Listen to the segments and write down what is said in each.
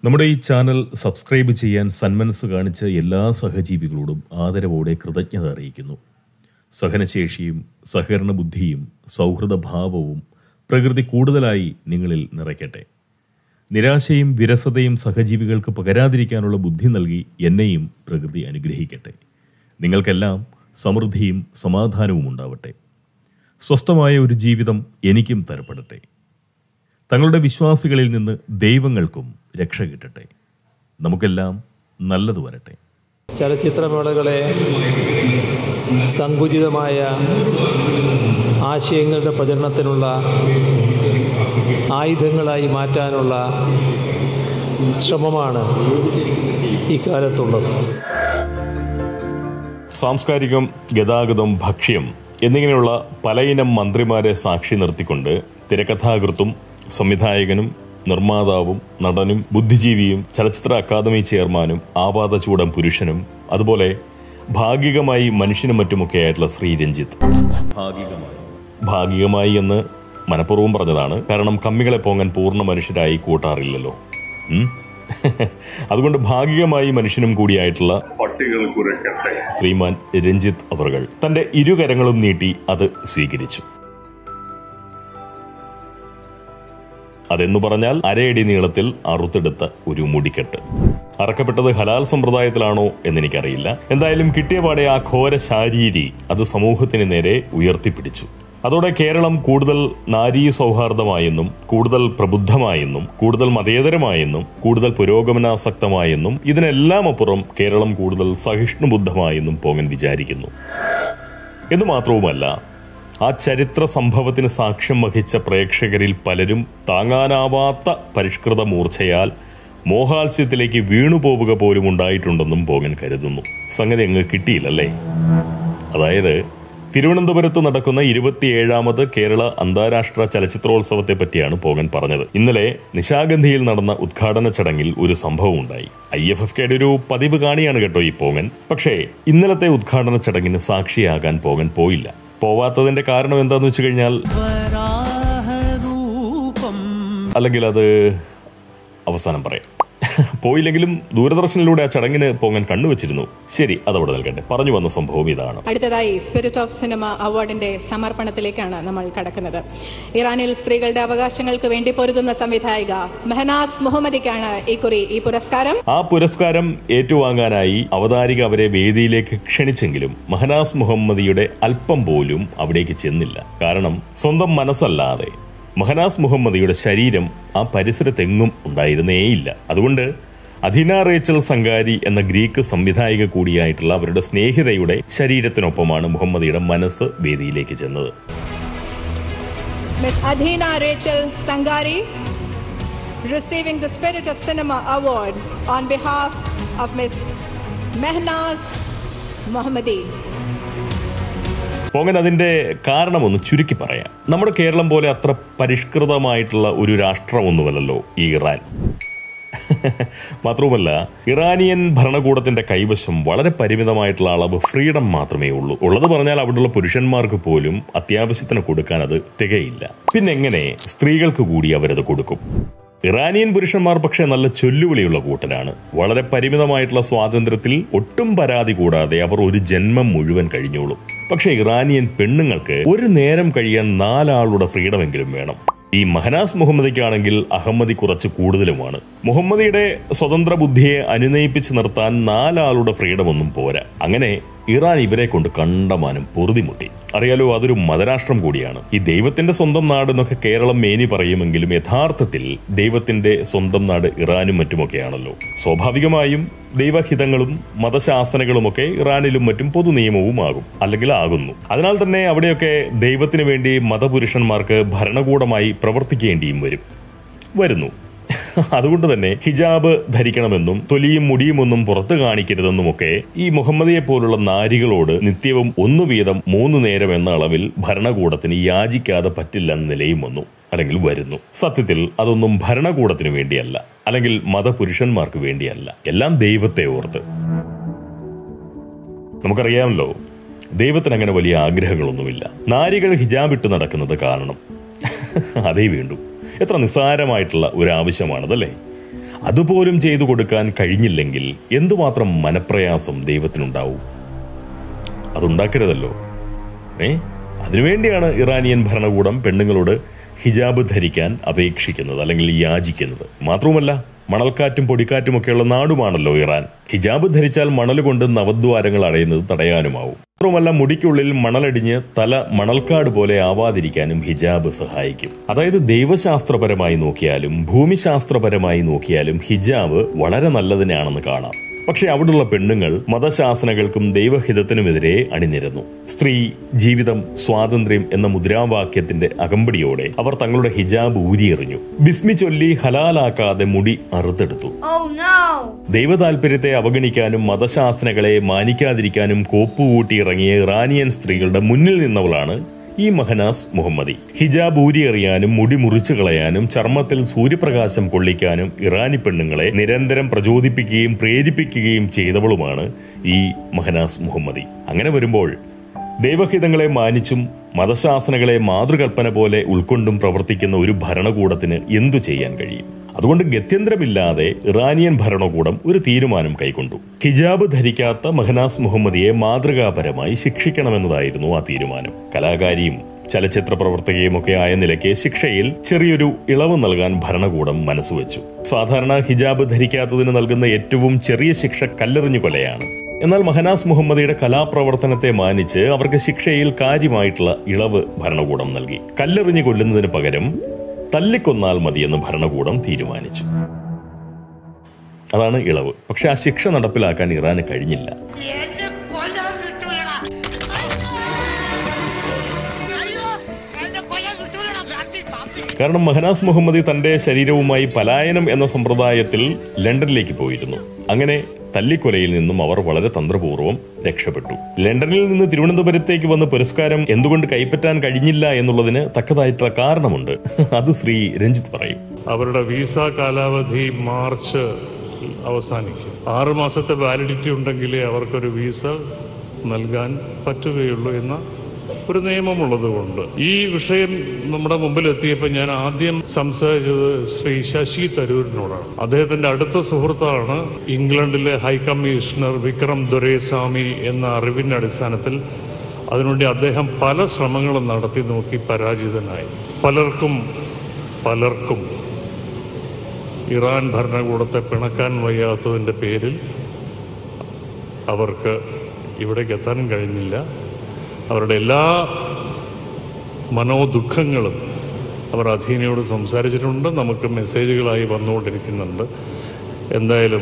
നമ്മുടെ ഈ channel subscribe ചെയ്യാൻ സന്മനസ് കാണിച്ച എല്ലാ സഹജീവികളോടും ആദരവോടെ കൃതജ്ഞത അറിയിക്കുന്നു സഹനശേഷിയും സഹകരണ ബുദ്ധിയും സൗഹൃദഭാവവും പ്രകൃതി കൂടുതലായി നിങ്ങളിൽ നിറയ്ക്കട്ടെ നിരാശയും വിരസതയും സഹജീവികൾക്ക് പകരാതിരിക്കാനുള്ള ബുദ്ധി നൽകി എന്നെയും പ്രകൃതി അനുഗ്രഹിക്കട്ടെ നിങ്ങൾക്കെല്ലാം സമൃദ്ധിയും സമാധാനവും ഉണ്ടാവട്ടെ സ്വസ്ഥമായ ഒരു ജീവിതം എനിക്കും തരപ്പെടട്ടെ തങ്ങളുടെ വിശ്വാസികളിൽ നിന്ന് ദൈവങ്ങൾക്കും രക്ഷ കിട്ടട്ടെ നമുക്കെല്ലാം നല്ലത് വരട്ടെ ചലച്ചിത്രമേളകളെ സങ്കുചിതമായ ആശയങ്ങളുടെ പ്രചരണത്തിനുള്ള ആയുധങ്ങളായി മാറ്റാനുള്ള ശ്രമമാണ് ഇക്കാലത്തുള്ളത് സാംസ്കാരികം ഗതാഗതം ഭക്ഷ്യം എന്നിങ്ങനെയുള്ള പലയിനം മന്ത്രിമാരെ സാക്ഷി നിർത്തിക്കൊണ്ട് തിരക്കഥാകൃത്തും സംവിധായകനും നിർമ്മാതാവും നടനും ബുദ്ധിജീവിയും ചലച്ചിത്ര അക്കാദമി ചെയർമാനും ആപാതചൂടം പുരുഷനും അതുപോലെ ഭാഗികമായി മനുഷ്യനും മറ്റുമൊക്കെ ആയിട്ടുള്ള ശ്രീ രഞ്ജിത്ത് ഭാഗികമായി ഭാഗികമായി എന്ന് മനഃപൂർവ്വം പറഞ്ഞതാണ് കാരണം കമ്മികളെ പോങ്ങാൻ പൂർണ്ണ മനുഷ്യരായി കൂട്ടാറില്ലല്ലോ ഉം? അതുകൊണ്ട് ഭാഗികമായി മനുഷ്യനും കൂടിയായിട്ടുള്ള പട്ടികൾ കുരക്കട്ടെ ശ്രീമാൻ രഞ്ജിത്ത് അവർകൾ തന്റെ ഇരുകരങ്ങളും നീട്ടി അത് സ്വീകരിച്ചു അതെന്നു പറഞ്ഞാൽ അരയടി നീളത്തിൽ അറുത്തെടുത്ത ഒരു മുടിക്കെട്ട് അറക്കപ്പെട്ടത് ഹലാൽ സമ്പ്രദായത്തിലാണോ എന്നെനിക്കറിയില്ല എന്തായാലും കിട്ടിയ പാടെ ആ ഘോര ശാരീരി അത് സമൂഹത്തിന് നേരെ ഉയർത്തിപ്പിടിച്ചു അതോടെ കേരളം കൂടുതൽ നാരീ സൗഹാർദ്ദമായെന്നും കൂടുതൽ പ്രബുദ്ധമായെന്നും കൂടുതൽ മതേതരമായെന്നും കൂടുതൽ പുരോഗമനാസക്തമായെന്നും ഇതിനെല്ലാം അപ്പുറം കേരളം കൂടുതൽ സഹിഷ്ണുബുദ്ധമായെന്നും പോങ്ങൻ വിചാരിക്കുന്നു എന്ന് മാത്രവുമല്ല ആ ചരിത്ര സംഭവത്തിന് സാക്ഷ്യം വഹിച്ച പ്രേക്ഷകരിൽ പലരും താങ്ങാനാവാത്ത പരിഷ്കൃത മൂർച്ചയാൽ മോഹാത്സ്യത്തിലേക്ക് വീണുപോവുക പോലും ഉണ്ടായിട്ടുണ്ടെന്നും പോകൻ കരുതുന്നു സംഗതി അങ്ങ് കിട്ടിയില്ലല്ലേ അതായത് തിരുവനന്തപുരത്ത് നടക്കുന്ന ഇരുപത്തിയേഴാമത് കേരള അന്താരാഷ്ട്ര ചലച്ചിത്രോത്സവത്തെ പറ്റിയാണ് പോകൻ പറഞ്ഞത് ഇന്നലെ നിശാഗന്ധിയിൽ നടന്ന ഉദ്ഘാടന ചടങ്ങിൽ ഒരു സംഭവം ഉണ്ടായി ഐ എഫ് എഫ് കെയുടെ ഒരു പതിവ് കാണിയാണ് കേട്ടോ ഈ പോകൻ പക്ഷേ ഇന്നലത്തെ ഉദ്ഘാടന ചടങ്ങിന് സാക്ഷിയാകാൻ പോകൻ പോയില്ല പോവാത്തതിന്റെ കാരണം എന്താന്ന് വെച്ച് കഴിഞ്ഞാൽ അല്ലെങ്കിൽ അത് അവസാനം പറയാം പോയില്ലെങ്കിലും ദൂരദർശനിലൂടെ ആ ചടങ്ങിന് പോകാൻ കണ്ണുവച്ചിരുന്നു ശരി അതവിടെ നിൽക്കട്ടെ പറഞ്ഞു വന്ന സംഭവം ഇതാണ് അടുത്തതായി സ്പിരിറ്റ് ഓഫ് സിനിമ അവാർഡിന്റെ സമർപ്പണത്തിലേക്കാണ് നമ്മൾ കടക്കുന്നത് ഇറാനിൽ സ്ത്രീകളുടെ അവകാശങ്ങൾക്ക് വേണ്ടി പൊരുതുന്ന സംവിധായിക മെഹനാസ് മുഹമ്മദിക്കാണ് ഇക്കുറി ഈ പുരസ്കാരം ആ പുരസ്കാരം ഏറ്റുവാങ്ങാനായി അവതാരിക അവരെ വേദിയിലേക്ക് ക്ഷണിച്ചെങ്കിലും മഹനാസ് മുഹമ്മദിയുടെ അല്പം പോലും അവിടേക്ക് ചെന്നില്ല കാരണം സ്വന്തം മനസ്സല്ലാതെ മഹനാസ് മുഹമ്മദിയുടെ ശരീരം ആ പരിസരത്തെങ്ങും ഉണ്ടായിരുന്നേയില്ല അതുകൊണ്ട് അധീന റേച്ചൽ സംഗാരി എന്ന ഗ്രീക്ക് സംവിധായിക കൂടിയായിട്ടുള്ള അവരുടെ സ്നേഹിതയുടെ ശരീരത്തിനൊപ്പമാണ് മുഹമ്മദിയുടെ മനസ്സ് വേദിയിലേക്ക് ചെന്നത് miss Athina Rachel Tsangari receiving the Spirit of Cinema Award on behalf of Miss Mehnaz Mohammadi. പോങ്ങൻ അതിന്റെ കാരണമൊന്ന് ചുരുക്കി പറയാം നമ്മുടെ കേരളം പോലെ അത്ര പരിഷ്കൃതമായിട്ടുള്ള ഒരു രാഷ്ട്രമൊന്നുമല്ലല്ലോ ഈ ഇറാൻ മാത്രവുമല്ല ഇറാനിയൻ ഭരണകൂടത്തിന്റെ കൈവശം വളരെ പരിമിതമായിട്ടുള്ള അളവ് ഫ്രീഡം മാത്രമേ ഉള്ളൂ ഉള്ളത് പറഞ്ഞാൽ അവിടെയുള്ള പുരുഷന്മാർക്ക് പോലും അത്യാവശ്യത്തിന് കൊടുക്കാൻ അത് തികയില്ല പിന്നെ എങ്ങനെ സ്ത്രീകൾക്ക് കൂടി അവരത് കൊടുക്കും ഇറാനിയൻ പുരുഷന്മാർ പക്ഷേ നല്ല ചൊല്ലുവിളിയുള്ള കൂട്ടരാണ് വളരെ പരിമിതമായിട്ടുള്ള സ്വാതന്ത്ര്യത്തിൽ ഒട്ടും പരാതി കൂടാതെ അവർ ഒരു ജന്മം മുഴുവൻ കഴിഞ്ഞോളും പക്ഷേ ഇറാനിയൻ പെണ്ണുങ്ങൾക്ക് ഒരു നേരം കഴിയാൻ നാലാളുടെ ഫ്രീഡമെങ്കിലും വേണം ഈ മഹനാസ് മുഹമ്മദിക്കാണെങ്കിൽ അഹമ്മദി കുറച്ച് കൂടുതലുമാണ് മുഹമ്മദിയുടെ സ്വതന്ത്ര ബുദ്ധിയെ അനുനയിപ്പിച്ച് നിർത്താൻ നാലാളുടെ ഫ്രീഡം ഒന്നും പോരാ അങ്ങനെ ഇറാൻ ഇവരെ കൊണ്ട് കണ്ടമാനം പൊറുതിമുട്ടി അറിയാലോ അതൊരു മതരാഷ്ട്രം കൂടിയാണ് ഈ ദൈവത്തിന്റെ സ്വന്തം നാട് എന്നൊക്കെ കേരളം മേനി പറയുമെങ്കിലും യഥാർത്ഥത്തിൽ ദൈവത്തിന്റെ സ്വന്തം നാട് ഇറാനും മറ്റുമൊക്കെയാണല്ലോ സ്വാഭാവികമായും ദൈവഹിതങ്ങളും മതശാസനകളുമൊക്കെ ഇറാനിലും മറ്റും പൊതു നിയമവുമാകും അല്ലെങ്കിൽ ആകുന്നു അതിനാൽ തന്നെ അവിടെയൊക്കെ ദൈവത്തിന് വേണ്ടി മതപുരുഷന്മാർക്ക് ഭരണകൂടമായി പ്രവർത്തിക്കേണ്ടിയും വരും വരുന്നു അതുകൊണ്ട് തന്നെ ഹിജാബ് ധരിക്കണമെന്നും തൊലിയും മുടിയും ഒന്നും പുറത്തു കാണിക്കരുതെന്നുമൊക്കെ ഈ മുഹമ്മദിയെ പോലുള്ള നാരികളോട് നിത്യവും ഒന്നു വീതം മൂന്ന് നേരം എന്ന അളവിൽ ഭരണകൂടത്തിന് യാചിക്കാതെ പറ്റില്ല എന്ന നിലയും വന്നു അല്ലെങ്കിൽ വരുന്നു സത്യത്തിൽ അതൊന്നും ഭരണകൂടത്തിന് വേണ്ടിയല്ല അല്ലെങ്കിൽ മതപുരുഷന്മാർക്ക് വേണ്ടിയല്ല എല്ലാം ദൈവത്തെ ഓർത്ത് നമുക്കറിയാമല്ലോ ദൈവത്തിന് അങ്ങനെ വലിയ ആഗ്രഹങ്ങളൊന്നുമില്ല നാരികൾ ഹിജാബ് ഇട്ട് നടക്കുന്നത് കാരണം അതേ വേണ്ടു എത്ര നിസ്സാരമായിട്ടുള്ള ഒരു ആവശ്യമാണതല്ലേ അതുപോലും ചെയ്തു കൊടുക്കാൻ കഴിഞ്ഞില്ലെങ്കിൽ എന്തുമാത്രം മനപ്രയാസം ദൈവത്തിനുണ്ടാവും അതുണ്ടാക്കരുതല്ലോ ഏ അതിനുവേണ്ടിയാണ് ഇറാനിയൻ ഭരണകൂടം പെണ്ണുങ്ങളോട് ഹിജാബ് ധരിക്കാൻ അപേക്ഷിക്കുന്നത് അല്ലെങ്കിൽ യാചിക്കുന്നത് മാത്രവുമല്ല മണൽക്കാറ്റും പൊടിക്കാറ്റുമൊക്കെയുള്ള നാടുമാണല്ലോ ഇറാൻ ഹിജാബ് ധരിച്ചാൽ മണൽ കൊണ്ട് നവദ്വാരങ്ങൾ അടയുന്നത് തടയാനുമാവും മാത്രമല്ല മുടിക്കുള്ളിൽ മണലടിഞ്ഞ് തല മണൽക്കാട് പോലെ ആവാതിരിക്കാനും ഹിജാബ് സഹായിക്കും അതായത് ദൈവശാസ്ത്രപരമായി നോക്കിയാലും ഭൂമിശാസ്ത്രപരമായി നോക്കിയാലും ഹിജാബ് വളരെ നല്ലതിനാണെന്ന് കാണാം പക്ഷെ അവിടുള്ള പെണ്ണുങ്ങൾ മതശാസനകൾക്കും ദൈവഹിതത്തിനുമെതിരെ അണിനിരന്നു സ്ത്രീ ജീവിതം സ്വാതന്ത്ര്യം എന്ന മുദ്രാവാക്യത്തിന്റെ അകമ്പടിയോടെ അവർ തങ്ങളുടെ ഹിജാബ് ഊരിയെറിഞ്ഞു ബിസ്മി ചൊല്ലി ഹലാലാക്കാതെ മുടി അറുത്തെടുത്തു Oh no! ദൈവതാൽപര്യത്തെ അവഗണിക്കാനും മതശാസനകളെ മാനിക്കാതിരിക്കാനും കോപ്പുകൂട്ടി ഇറങ്ങിയ ഇറാനിയൻ സ്ത്രീകളുടെ മുന്നിൽ നിന്നവളാണ് ഈ മഹനാസ് മുഹമ്മദി ഹിജാബ് ഊരിയെറിയാനും മുടി മുറിച്ചു കളയാനും ചർമ്മത്തിൽ സൂര്യപ്രകാശം കൊള്ളിക്കാനും ഇറാനി പെണ്ണുങ്ങളെ നിരന്തരം പ്രചോദിപ്പിക്കുകയും പ്രേരിപ്പിക്കുകയും ചെയ്തവളുമാണ് ഈ മഹനാസ് മുഹമ്മദി അങ്ങനെ വരുമ്പോൾ ദൈവഹിതങ്ങളെ മാനിച്ചും മതശാസനകളെ മാതൃകൽപ്പന പോലെ ഉൾക്കൊണ്ടും പ്രവർത്തിക്കുന്ന ഒരു ഭരണകൂടത്തിന് എന്തു ചെയ്യാൻ കഴിയും അതുകൊണ്ട് ഗത്യന്തരമില്ലാതെ ഇറാനിയൻ ഭരണകൂടം ഒരു തീരുമാനം കൈക്കൊണ്ടു ഹിജാബ് ധരിക്കാത്ത മഹനാസ് മുഹമ്മദിയെ മാതൃകാപരമായി ശിക്ഷിക്കണമെന്നതായിരുന്നു ആ തീരുമാനം കലാകാരിയും ചലച്ചിത്ര പ്രവർത്തകയും ഒക്കെ ആയ നിലയ്ക്ക് ശിക്ഷയിൽ ചെറിയൊരു ഇളവ് നൽകാൻ ഭരണകൂടം മനസ്സുവെച്ചു സാധാരണ ഹിജാബ് ധരിക്കാത്തതിന് നൽകുന്ന ഏറ്റവും ചെറിയ ശിക്ഷ കല്ലെറിഞ്ഞു കൊലയാണ് എന്നാൽ മഹനാസ് മുഹമ്മദിയുടെ കലാപ്രവർത്തനത്തെ മാനിച്ച് അവർക്ക് ശിക്ഷയിൽ കാര്യമായിട്ടുള്ള ഇളവ് ഭരണകൂടം നൽകി കല്ലെറിഞ്ഞു കൊല്ലുന്നതിന് പകരം തല്ലിക്കൊന്നാൽ മതിയെന്ന് ഭരണകൂടം തീരുമാനിച്ചു അതാണ് ഇളവ് പക്ഷെ ആ ശിക്ഷ നടപ്പിലാക്കാൻ ഇറാന് കഴിഞ്ഞില്ല എന്നെ കൊല്ലാൻ കിട്ടൂലടാ അയ്യോ എന്നെ കൊല്ലാൻ കിട്ടൂലടാ ബാക്കി പാപ്പി കാരണം മഹനാസ് മുഹമ്മദി തന്റെ ശരീരവുമായി പലായനം എന്ന സമ്പ്രദായത്തിൽ ലണ്ടനിലേക്ക് പോയിരുന്നു അങ്ങനെ തല്ലിക്കൊലയിൽ നിന്നും അവർ വളരെ തന്ത്രപൂർവ്വം രക്ഷപ്പെട്ടു ലണ്ടനിൽ നിന്ന് തിരുവനന്തപുരത്തേക്ക് വന്ന് പുരസ്കാരം എന്തുകൊണ്ട് കൈപ്പറ്റാൻ കഴിഞ്ഞില്ല എന്നുള്ളതിന് തക്കതായിട്ടുള്ള കാരണമുണ്ട് അത് ശ്രീ രഞ്ജിത്ത് പറയും അവരുടെ വിസ കാലാവധി മാർച്ച് അവസാനിക്കും ആറ് മാസത്തെ വാലിഡിറ്റി ഉണ്ടെങ്കിലേ അവർക്കൊരു വിസ നൽകാൻ പറ്റുകയുള്ളൂ എന്ന ഒരു നിയമമുള്ളതുകൊണ്ട് ഈ വിഷയം നമ്മുടെ മുമ്പിൽ എത്തിയപ്പോൾ ഞാൻ ആദ്യം സംസാരിച്ചത് ശ്രീ ശശി തരൂരിനോടാണ് അദ്ദേഹത്തിന്റെ അടുത്ത സുഹൃത്താണ് ഇംഗ്ലണ്ടിലെ ഹൈക്കമ്മീഷണർ വിക്രം ദൊരേസ്വാമി എന്ന അറിവിന്റെ അടിസ്ഥാനത്തിൽ അതിനുവേണ്ടി അദ്ദേഹം പല ശ്രമങ്ങളും നടത്തി നോക്കി പരാജിതനായി പലർക്കും പലർക്കും ഇറാൻ ഭരണകൂടത്തെ പിണക്കാൻ വയ്യാത്തതിൻ്റെ പേരിൽ അവർക്ക് ഇവിടേക്ക് എത്താൻ കഴിഞ്ഞില്ല അവരുടെ എല്ലാ മനോദുഃഖങ്ങളും അവർ അധീനയോട് സംസാരിച്ചിട്ടുണ്ട് നമുക്ക് മെസ്സേജുകളായി വന്നുകൊണ്ടിരിക്കുന്നുണ്ട് എന്തായാലും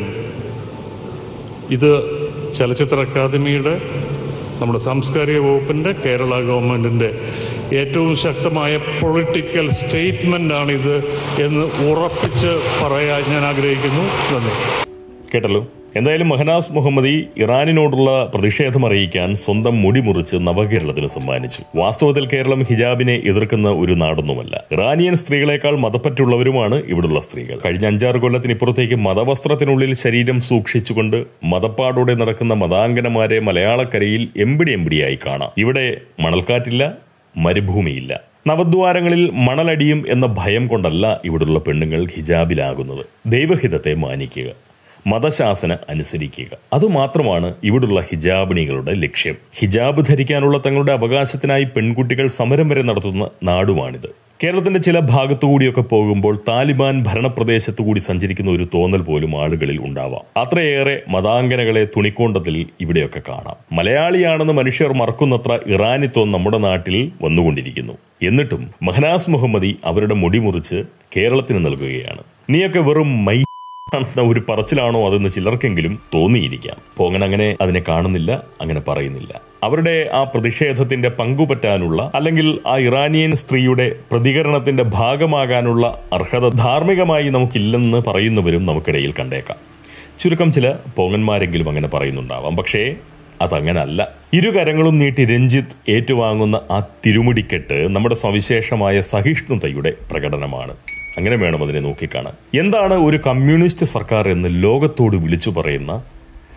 ഇത് ചലച്ചിത്ര അക്കാദമിയുടെ നമ്മുടെ സാംസ്കാരിക വകുപ്പിൻ്റെ കേരള ഗവൺമെൻറ്റിൻ്റെ ഏറ്റവും ശക്തമായ പൊളിറ്റിക്കൽ സ്റ്റേറ്റ്മെൻ്റാണിത് എന്ന് ഉറപ്പിച്ച് പറയാൻ ഞാൻ ആഗ്രഹിക്കുന്നു നന്ദി കേട്ടല്ലോ എന്തായാലും മഹനാസ് മുഹമ്മദി ഇറാനിനോടുള്ള പ്രതിഷേധം അറിയിക്കാൻ സ്വന്തം മുടി മുറിച്ച് നവകേരളത്തിന് സമ്മാനിച്ചു വാസ്തവത്തിൽ കേരളം ഹിജാബിനെ എതിർക്കുന്ന ഒരു നാടൊന്നുമല്ല ഇറാനിയൻ സ്ത്രീകളെക്കാൾ മതപ്പറ്റുള്ളവരുമാണ് ഇവിടുള്ള സ്ത്രീകൾ കഴിഞ്ഞ അഞ്ചാറ് കൊല്ലത്തിനിപ്പുറത്തേക്ക് മതവസ്ത്രത്തിനുള്ളിൽ ശരീരം സൂക്ഷിച്ചുകൊണ്ട് മതപ്പാടോടെ നടക്കുന്ന മതാങ്കനമാരെ മലയാളക്കരയിൽ എമ്പിടി എമ്പിടിയായി കാണാം ഇവിടെ മണൽക്കാറ്റില്ല മരുഭൂമിയില്ല നവദ്വാരങ്ങളിൽ മണലടിയും എന്ന ഭയം കൊണ്ടല്ല ഇവിടുള്ള പെണ്ണുങ്ങൾ ഹിജാബിലാകുന്നത് ദൈവഹിതത്തെ മാനിക്കുക മതശാസന അനുസരിക്കുക അതുമാത്രമാണ് ഇവിടുള്ള ഹിജാബിണികളുടെ ലക്ഷ്യം ഹിജാബ് ധരിക്കാനുള്ള തങ്ങളുടെ അവകാശത്തിനായി പെൺകുട്ടികൾ സമരം വരെ നടത്തുന്ന നാടുമാണിത് കേരളത്തിന്റെ ചില ഭാഗത്തുകൂടിയൊക്കെ പോകുമ്പോൾ താലിബാൻ ഭരണപ്രദേശത്തു കൂടി സഞ്ചരിക്കുന്ന ഒരു തോന്നൽ പോലും ആളുകളിൽ ഉണ്ടാവാം അത്രയേറെ മതാങ്കനകളെ തുണിക്കോണ്ടത്തിൽ ഇവിടെയൊക്കെ കാണാം മലയാളിയാണെന്ന് മനുഷ്യർ മറക്കുന്നത്ര ഇറാനിത്വം നമ്മുടെ നാട്ടിൽ വന്നുകൊണ്ടിരിക്കുന്നു എന്നിട്ടും മഹനാസ് മുഹമ്മദി അവരുടെ മുടി മുറിച്ച് കേരളത്തിന് നൽകുകയാണ് നീയൊക്കെ വെറും മൈ ആണെന്ന ഒരു പറച്ചിലാണോ അതെന്ന് ചിലർക്കെങ്കിലും തോന്നിയിരിക്കാം പോങ്ങൻ അങ്ങനെ അതിനെ കാണുന്നില്ല അങ്ങനെ പറയുന്നില്ല അവരുടെ ആ പ്രതിഷേധത്തിന്റെ പങ്കുപറ്റാനുള്ള അല്ലെങ്കിൽ ആ ഇറാനിയൻ സ്ത്രീയുടെ പ്രതികരണത്തിന്റെ ഭാഗമാകാനുള്ള അർഹത ധാർമ്മികമായി നമുക്കില്ലെന്ന് പറയുന്നവരും നമുക്കിടയിൽ കണ്ടേക്കാം ചുരുക്കം ചില പോങ്ങന്മാരെങ്കിലും അങ്ങനെ പറയുന്നുണ്ടാവാം പക്ഷേ അതങ്ങനല്ല ഇരു കരങ്ങളും നീട്ടി രഞ്ജിത്ത് ഏറ്റുവാങ്ങുന്ന ആ തിരുമുടിക്കെട്ട് നമ്മുടെ സവിശേഷമായ സഹിഷ്ണുതയുടെ പ്രകടനമാണ് അങ്ങനെ വേണം അതിനെ നോക്കിക്കാണാൻ എന്താണ് ഒരു കമ്മ്യൂണിസ്റ്റ് സർക്കാർ എന്ന് ലോകത്തോട് വിളിച്ചു പറയുന്ന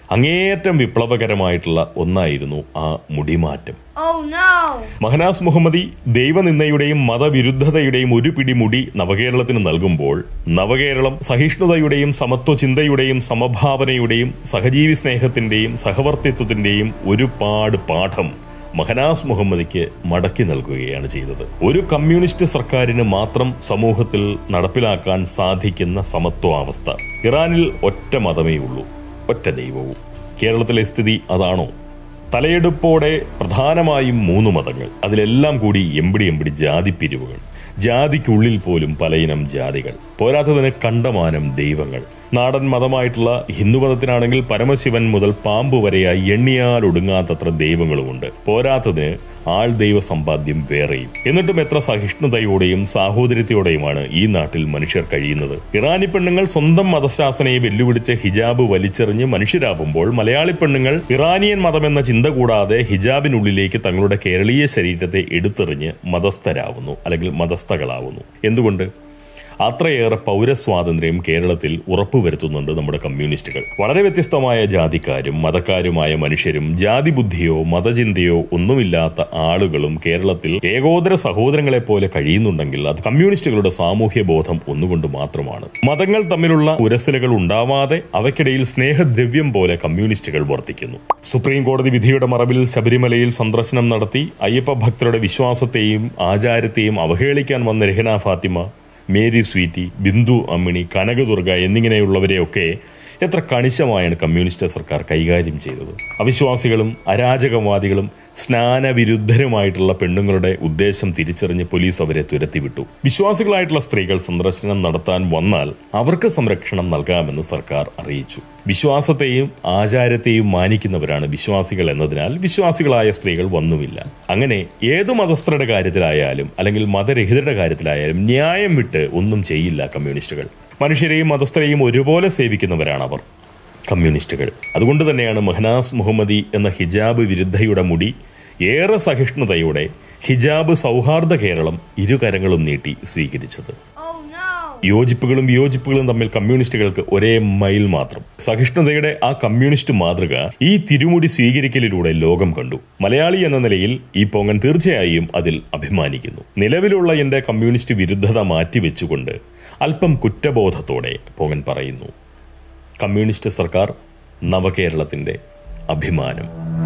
അങ്ങേയറ്റം വിപ്ലവകരമായിട്ടുള്ള ഒന്നായിരുന്നു ആ മുടിമാറ്റം Oh no! മഹനാസ് മുഹമ്മദി ദൈവനിന്ദയുടെയും മതവിരുദ്ധതയുടെയും ഒരു പിടി മുടി നവകേരളത്തിന് നൽകുമ്പോൾ നവകേരളം സഹിഷ്ണുതയുടെയും സമത്വ ചിന്തയുടെയും സമഭാവനയുടെയും സഹജീവി സ്നേഹത്തിന്റെയും സഹവർത്തിത്വത്തിന്റെയും ഒരുപാട് പാഠം മഹനാസ് മുഹമ്മദിക്ക് മടക്കി നൽകുകയാണ് ചെയ്തത് ഒരു കമ്മ്യൂണിസ്റ്റ് സർക്കാരിന് മാത്രം സമൂഹത്തിൽ നടപ്പിലാക്കാൻ സാധിക്കുന്ന സമത്വാവസ്ഥ ഇറാനിൽ ഒറ്റ മതമേ ഉള്ളൂ ഒറ്റ ദൈവവും കേരളത്തിലെ സ്ഥിതി അതാണോ തലയെടുപ്പോടെ പ്രധാനമായും മൂന്ന് മതങ്ങൾ അതിലെല്ലാം കൂടി എമ്പിടി എമ്പിടി ജാതി പിരിവുകൾ ജാതിക്കുള്ളിൽ പോലും പലയിനം ജാതികൾ പോരാത്തതിന് കണ്ടമാനം ദൈവങ്ങൾ നാടൻ മതമായിട്ടുള്ള ഹിന്ദുമതത്തിനാണെങ്കിൽ പരമശിവൻ മുതൽ പാമ്പ് വരെയായി എണ്ണിയാൽ ഒടുങ്ങാത്തത്ര ദൈവങ്ങളുമുണ്ട് പോരാത്തതിന് ആൾ ദൈവ സമ്പാദ്യം വേറെയും എന്നിട്ടും എത്ര സഹിഷ്ണുതയോടെയും സാഹോദര്യത്തോടെയുമാണ് ഈ നാട്ടിൽ മനുഷ്യർ കഴിയുന്നത് ഇറാനി പെണ്ണുങ്ങൾ സ്വന്തം മതശാസനയെ വെല്ലുവിളിച്ച് ഹിജാബ് വലിച്ചെറിഞ്ഞ് മനുഷ്യരാകുമ്പോൾ മലയാളി പെണ്ണുങ്ങൾ ഇറാനിയൻ മതമെന്ന ചിന്ത കൂടാതെ ഹിജാബിനുള്ളിലേക്ക് തങ്ങളുടെ കേരളീയ ശരീരത്തെ എടുത്തെറിഞ്ഞ് മതസ്ഥരാവുന്നു അല്ലെങ്കിൽ മതസ്ഥകളാവുന്നു എന്തുകൊണ്ട് അത്രയേറെ പൗരസ്വാതന്ത്ര്യം കേരളത്തിൽ ഉറപ്പുവരുത്തുന്നുണ്ട് നമ്മുടെ കമ്മ്യൂണിസ്റ്റുകൾ വളരെ വ്യത്യസ്തമായ ജാതിക്കാരും മതക്കാരുമായ മനുഷ്യരും ജാതി ബുദ്ധിയോ മതചിന്തയോ ഒന്നുമില്ലാത്ത ആളുകളും കേരളത്തിൽ ഏകോദര സഹോദരങ്ങളെ പോലെ കഴിയുന്നുണ്ടെങ്കിൽ അത് കമ്മ്യൂണിസ്റ്റുകളുടെ സാമൂഹ്യ ബോധം ഒന്നുകൊണ്ട് മാത്രമാണ് മതങ്ങൾ തമ്മിലുള്ള ഉരസലുകൾ ഉണ്ടാവാതെ അവയ്ക്കിടയിൽ സ്നേഹദ്രവ്യം പോലെ കമ്മ്യൂണിസ്റ്റുകൾ വർത്തിക്കുന്നു സുപ്രീം കോടതി വിധിയുടെ മറവിൽ ശബരിമലയിൽ സന്ദർശനം നടത്തി അയ്യപ്പ ഭക്തരുടെ വിശ്വാസത്തെയും ആചാരത്തെയും അവഹേളിക്കാൻ വന്ന രഹന ഫാത്തിമ മേരി സ്വീറ്റി ബിന്ദു അമ്മിണി കനകദുർഗ എന്നിങ്ങനെയുള്ളവരെയൊക്കെ എത്ര കണിശമായാണ് കമ്മ്യൂണിസ്റ്റ് സർക്കാർ കൈകാര്യം ചെയ്തത് അവിശ്വാസികളും അരാജകവാദികളും സ്നാനവിരുദ്ധരുമായിട്ടുള്ള പെണ്ണുങ്ങളുടെ ഉദ്ദേശം തിരിച്ചറിഞ്ഞ് പോലീസ് അവരെ തുരത്തിവിട്ടു വിശ്വാസികളായിട്ടുള്ള സ്ത്രീകൾ സന്ദർശനം നടത്താൻ വന്നാൽ അവർക്ക് സംരക്ഷണം നൽകാമെന്ന് സർക്കാർ അറിയിച്ചു വിശ്വാസത്തെയും ആചാരത്തെയും മാനിക്കുന്നവരാണ് വിശ്വാസികൾ എന്നതിനാൽ വിശ്വാസികളായ സ്ത്രീകൾ വന്നുമില്ല അങ്ങനെ ഏതു മതസ്ഥരുടെ കാര്യത്തിലായാലും അല്ലെങ്കിൽ മതരഹിതരുടെ കാര്യത്തിലായാലും ന്യായം വിട്ട് ഒന്നും ചെയ്യില്ല കമ്മ്യൂണിസ്റ്റുകൾ മനുഷ്യരെയും മതസ്ഥരെയും ഒരുപോലെ സേവിക്കുന്നവരാണ് അവർ കമ്മ്യൂണിസ്റ്റുകൾ അതുകൊണ്ട് തന്നെയാണ് മഹനാസ് മുഹമ്മദി എന്ന ഹിജാബ് വിരുദ്ധയുടെ മുടി ഏറെ സഹിഷ്ണുതയോടെ ഹിജാബ് സൗഹാർദ്ദ കേരളം ഇരുകരങ്ങളും നീട്ടി സ്വീകരിച്ചത് Oh no! യോജിപ്പുകളും വിയോജിപ്പുകളും തമ്മിൽ കമ്മ്യൂണിസ്റ്റുകൾക്ക് ഒരേ മൈൽ മാത്രം സഹിഷ്ണുതയുടെ ആ കമ്മ്യൂണിസ്റ്റ് മാതൃക ഈ തിരുമുടി സ്വീകരിക്കലിലൂടെ ലോകം കണ്ടു മലയാളി എന്ന നിലയിൽ ഈ പൊങ്ങൻ തീർച്ചയായും അതിൽ അഭിമാനിക്കുന്നു നിലവിലുള്ള എന്റെ കമ്മ്യൂണിസ്റ്റ് വിരുദ്ധത മാറ്റിവെച്ചുകൊണ്ട് അല്പം കുറ്റബോധത്തോടെ പൊങ്ങൻ പറയുന്നു കമ്മ്യൂണിസ്റ്റ് സർക്കാർ നവകേരളത്തിന്റെ അഭിമാനം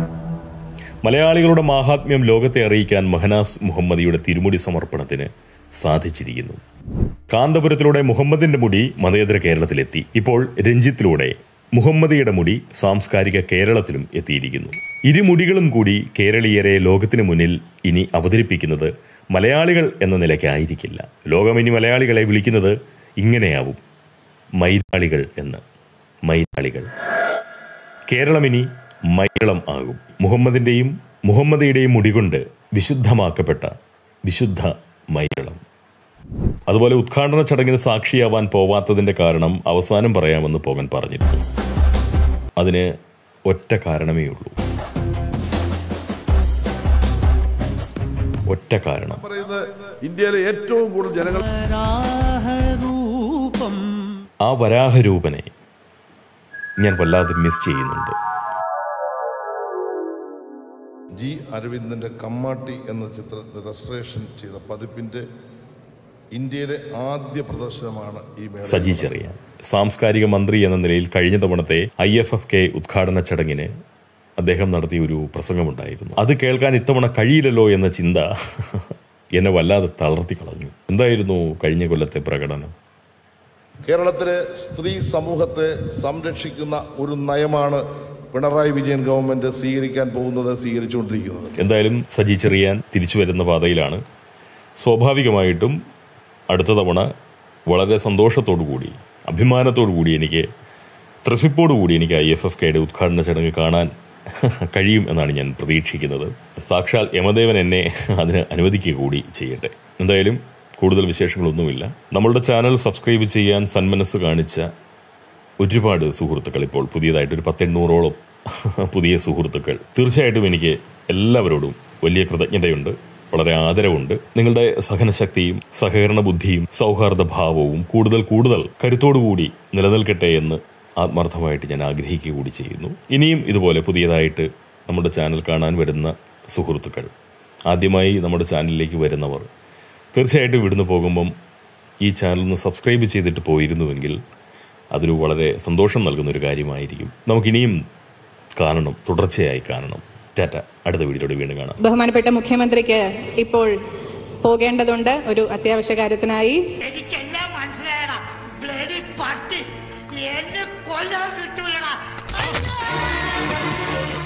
മലയാളികളുടെ മാഹാത്മ്യം ലോകത്തെ അറിയിക്കാൻ മഹനാസ് മുഹമ്മദിയുടെ തിരുമുടി സമർപ്പണത്തിന് സാധിച്ചിരിക്കുന്നു കാന്തപുരത്തിലൂടെ മുഹമ്മദിന്റെ മുടി മതേതര കേരളത്തിലെത്തി ഇപ്പോൾ രഞ്ജിത്തിലൂടെ മുഹമ്മദിയുടെ മുടി സാംസ്കാരിക കേരളത്തിലും എത്തിയിരിക്കുന്നു ഇരുമുടികളും കൂടി കേരളീയരെ ലോകത്തിന് മുന്നിൽ ഇനി അവതരിപ്പിക്കുന്നത് മലയാളികൾ എന്ന നിലയ്ക്കായിരിക്കില്ല ലോകം ഇനി മലയാളികളെ വിളിക്കുന്നത് ഇങ്ങനെയാവും മൈരാളികൾ എന്ന് മൈരാളികൾ കേരളമിനി മൈരളം ആകും മുഹമ്മദിന്റെയും മുഹമ്മദിയുടെയും മുടികൊണ്ട് വിശുദ്ധമാക്കപ്പെട്ട വിശുദ്ധ മൈരളം അതുപോലെ ഉദ്ഘാടന ചടങ്ങിന് സാക്ഷിയാവാൻ പോവാത്തതിന്റെ കാരണം അവസാനം പറയാമെന്ന് പോകാൻ പറഞ്ഞിരുന്നു അതിന് ഒറ്റ കാരണമേ ഉള്ളൂ ഒറ്റ കാരണം പറയുന്നത് ഇന്ത്യയിലെ ഏറ്റവും കൂടുതൽ ജനങ്ങൾ ആ വരാഹരൂപനെ ഞാൻ വല്ലാതെ മിസ് ചെയ്യുന്നുണ്ട് ജി അരവിന്ദന്റെ കമ്മാട്ടി എന്ന ചിത്രത്തെ റെജിസ്ട്രേഷൻ ചെയ്ത പതിപ്പിന്റെ ഇന്ത്യയിലെ ആദ്യ പ്രദർശനമാണ് ഈ മേള സജി ചെറിയ സാംസ്കാരിക മന്ത്രി എന്ന നിലയിൽ കഴിഞ്ഞ തവണത്തെ ഐ എഫ് എഫ് കെ ഉദ്ഘാടന ചടങ്ങിന് അദ്ദേഹം നടത്തിയ ഒരു പ്രസംഗമുണ്ടായിരുന്നു അത് കേൾക്കാൻ ഇത്തവണ കഴിയില്ലല്ലോ എന്ന ചിന്ത എന്നെ വല്ലാതെ തളർത്തി കളഞ്ഞു എന്തായിരുന്നു കഴിഞ്ഞ കൊല്ലത്തെ പ്രകടനം കേരളത്തിലെ സ്ത്രീ സമൂഹത്തെ സംരക്ഷിക്കുന്ന ഒരു നയമാണ് പിണറായി വിജയൻ ഗവൺമെന്റ് സ്വീകരിക്കാൻ പോകുന്നത് സ്വീകരിച്ചുകൊണ്ടിരിക്കുന്നത് എന്തായാലും സജി ചെറിയാൻ തിരിച്ചു വരുന്ന പാതയിലാണ് സ്വാഭാവികമായിട്ടും അടുത്ത തവണ വളരെ സന്തോഷത്തോടു കൂടി അഭിമാനത്തോടു കൂടി എനിക്ക് ത്രസിപ്പോടു കൂടി എനിക്ക് ഐ എഫ് എഫ് കെയുടെ ഉദ്ഘാടന ചടങ്ങ് കാണാൻ കഴിയും എന്നാണ് ഞാൻ പ്രതീക്ഷിക്കുന്നത് സാക്ഷാൽ യമദേവൻ എന്നെ അതിന് അനുവദിക്കുക കൂടി ചെയ്യട്ടെ എന്തായാലും കൂടുതൽ വിശേഷങ്ങളൊന്നുമില്ല നമ്മളുടെ ചാനൽ സബ്സ്ക്രൈബ് ചെയ്യാൻ സന്മനസ് കാണിച്ച ഒരുപാട് സുഹൃത്തുക്കൾ ഇപ്പോൾ പുതിയതായിട്ട് ഒരു പത്തെണ്ണൂറോളം പുതിയ സുഹൃത്തുക്കൾ തീർച്ചയായിട്ടും എനിക്ക് എല്ലാവരോടും വലിയ കൃതജ്ഞതയുണ്ട് വളരെ ആദരവുണ്ട് നിങ്ങളുടെ സഹനശക്തിയും സഹകരണ ബുദ്ധിയും സൗഹാർദ്ദ ഭാവവും കൂടുതൽ കൂടുതൽ കരുത്തോടുകൂടി നിലനിൽക്കട്ടെ എന്ന് ആത്മാർത്ഥമായിട്ട് ഞാൻ ആഗ്രഹിക്കുക കൂടി ചെയ്യുന്നു ഇനിയും ഇതുപോലെ പുതിയതായിട്ട് നമ്മുടെ ചാനൽ കാണാൻ വരുന്ന സുഹൃത്തുക്കൾ ആദ്യമായി നമ്മുടെ ചാനലിലേക്ക് വരുന്നവർ തീർച്ചയായിട്ടും ഇവിടുന്ന് പോകുമ്പം ഈ ചാനൽ ഒന്ന് സബ്സ്ക്രൈബ് ചെയ്തിട്ട് പോയിരുന്നുവെങ്കിൽ അതൊരു വളരെ സന്തോഷം നൽകുന്ന ഒരു കാര്യമായിരിക്കും നമുക്കിനിയും കാണണം തുടർച്ചയായി കാണണം ടാറ്റ അടുത്ത വീഡിയോയോട് വീണ്ടും കാണാം ബഹുമാനപ്പെട്ട മുഖ്യമന്ത്രിക്ക് ഇപ്പോൾ പോകേണ്ടതുണ്ട് ഒരു അത്യാവശ്യ കാര്യത്തിനായി എനിക്കെല്ലാം മനസ്സിലായടാ ബ്ലഡി പട്ടി എന്നെ കൊല്ലാൻ കിട്ടൂലടാ